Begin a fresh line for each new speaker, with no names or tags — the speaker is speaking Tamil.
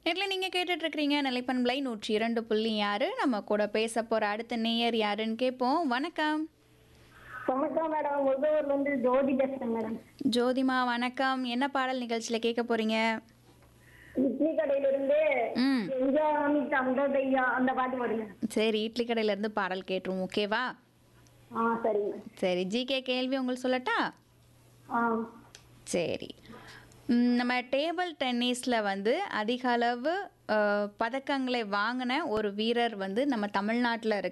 நேரில் நீங்கள் கேட்டுட்ருக்கிறீங்க நிலைப்பண்பலை நூற்றி இரண்டு புள்ளி ஆறு நம்ம கூட பேச போகிற அடுத்த நேயர் யாருன்னு கேட்போம் வணக்கம்
வணக்கம் மேடம் முகவூர்ல இருந்து ஜோதி பேசுறேன் மேடம்
ஜோதிமா வணக்கம் என்ன பாடல் நிகழ்ச்சியில் கேட்க போகிறீங்க
இட்லி கடையில இருந்து
ம்
எஞ்சாமி தந்ததையா அந்த பாட்டு பாடுங்க
சரி இட்லி கடையிலேருந்து பாடல் கேட்டுருவோம் ஓகேவா
ஆ சரிங்க
சரி ஜிகே கேள்வி உங்களுக்கு சொல்லட்டா
ஆ
சரி ம், நம்ம டேபிள் டென்னிஸில் வந்து அதிக அளவு அஹ், பதக்கங்களை வாங்கின ஒரு வீரர் வந்து நம்ம தமிழ்நாட்டில் இருக்க